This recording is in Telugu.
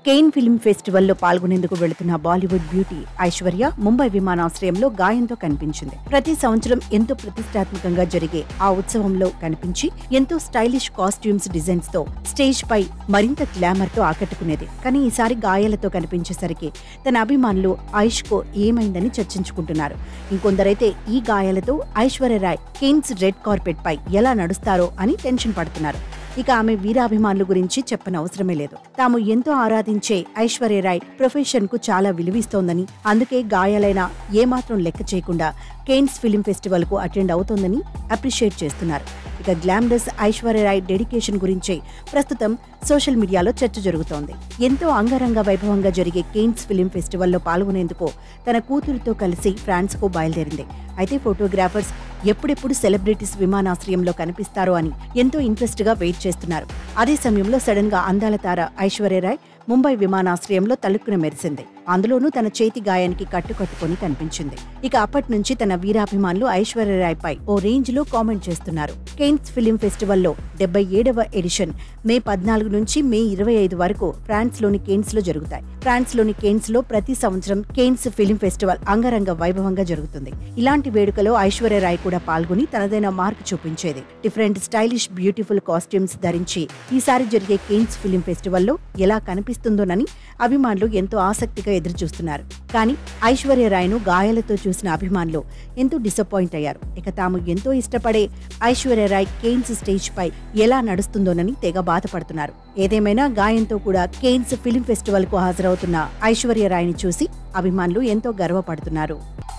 కేన్ ఫిల్మ్ ఫెస్టివల్లో పాల్గొనేందుకు వెళుతున్న బాలీవుడ్ బ్యూటీ ఐశ్వర్య ముంబై విమానాశ్రయంలో గాయంతో కనిపించింది ప్రతి సంవత్సరం ఎంతో ప్రతిష్టాత్మకంగా జరిగే ఆ ఉత్సవంలో కనిపించి ఎంతో స్టైలిష్ కాస్ట్యూమ్స్ డిజైన్స్ తో స్టేజ్ పై మరింత గ్లామర్ తో ఆకట్టుకునేది కానీ ఈసారి గాయాలతో కనిపించేసరికి తన అభిమానులు ఐష్ కో ఏమైందని చర్చించుకుంటున్నారు ఇంకొందరైతే ఈ గాయాలతో Aishwarya Rai Cannes red carpet పై ఎలా నడుస్తారో అని టెన్షన్ పడుతున్నారు ఇక ఆమె వీరాభిమానుల గురించి చెప్పనవసరమే లేదు తాము ఎంతో ఆరాధించే ఐశ్వర్యరాయ్ ప్రొఫెషన్ కు చాలా విలువిస్తోందని అందుకే గాయాలైన ఏమాత్రం లెక్క చేయకుండా కేన్స్ ఫిలిం ఫెస్టివల్ కు అటెండ్ అవుతోందని అప్రిషియేట్ చేస్తున్నారు ఇక గ్లామ్డస్ ఐశ్వర్యరాయ్ డెడికేషన్ గురించే ప్రస్తుతం సోషల్ మీడియాలో చర్చ జరుగుతోంది ఎంతో అంగరంగ వైభవంగా జరిగే కేన్స్ ఫిలిం ఫెస్టివల్లో పాల్గొనేందుకు తన కూతురుతో కలిసి ఫ్రాన్స్ కు బయలుదేరింది అయితే ఫోటోగ్రాఫర్స్ ఎప్పుడెప్పుడు సెలబ్రిటీస్ విమానాశ్రయంలో కనిపిస్తారో అని ఎంతో ఇంట్రెస్ట్ గా వెయిట్ చేస్తున్నారు అదే సమయంలో సడన్ గా అందాల తార ఐశ్వర్యరాయ్ ముంబై విమానాశ్రయంలో తలుక్కున మెరిసింది అందులోనూ తన చేతి గాయానికి కట్టుకట్టుకొని కనిపించింది ఇక అప్పటి నుంచి తన వీరాభిమానులు ఐశ్వర్యరాయ్ పై ఓ రేంజ్ లో కామెంట్ చేస్తున్నారు కేన్స్ ఫిలిం ఫెస్టివల్లో డెబ్బై ఏడవ ఎడిషన్ మే పద్నాలుగు నుంచి మే ఇరవై ఐదు వరకు ఫ్రాన్స్ లోని కేన్స్ లో జరుగుతాయి ఫ్రాన్స్ లోని కేన్స్ లో ప్రతి సంవత్సరం కేన్స్ ఫిలిం ఫెస్టివల్ అంగరంగ వైభవంగా జరుగుతుంది ఇలాంటి వేడుకలో ఐశ్వర్యరాయ్ కూడా పాల్గొని తనదైన మార్క్ చూపించేది డిఫరెంట్ స్టైలిష్ బ్యూటిఫుల్ కాస్ట్యూమ్స్ ధరించి ఈసారి జరిగే కేన్స్ ఫిలిం ఫెస్టివల్లో ఎలా కనిపిస్తుందోనని అభిమానులు ఎంతో ఆసక్తిగా ఎదురుచూస్తున్నారు కానీ ఐశ్వర్యరాయ్ను గాయాలతో చూసిన అభిమానులు ఎంతో డిసప్పాయింట్ అయ్యారు ఇక తాము ఎంతో ఇష్టపడే ఐశ్వర్యరాయ్ కేన్స్ స్టేజ్ పై ఎలా నడుస్తుందోనని తెగ బాధపడుతున్నారు ఏదేమైనా గాయంతో కూడా కేన్స్ ఫిలిం ఫెస్టివల్ కు హాజరవుతున్న ఐశ్వర్యరాయ్ని చూసి అభిమానులు ఎంతో గర్వపడుతున్నారు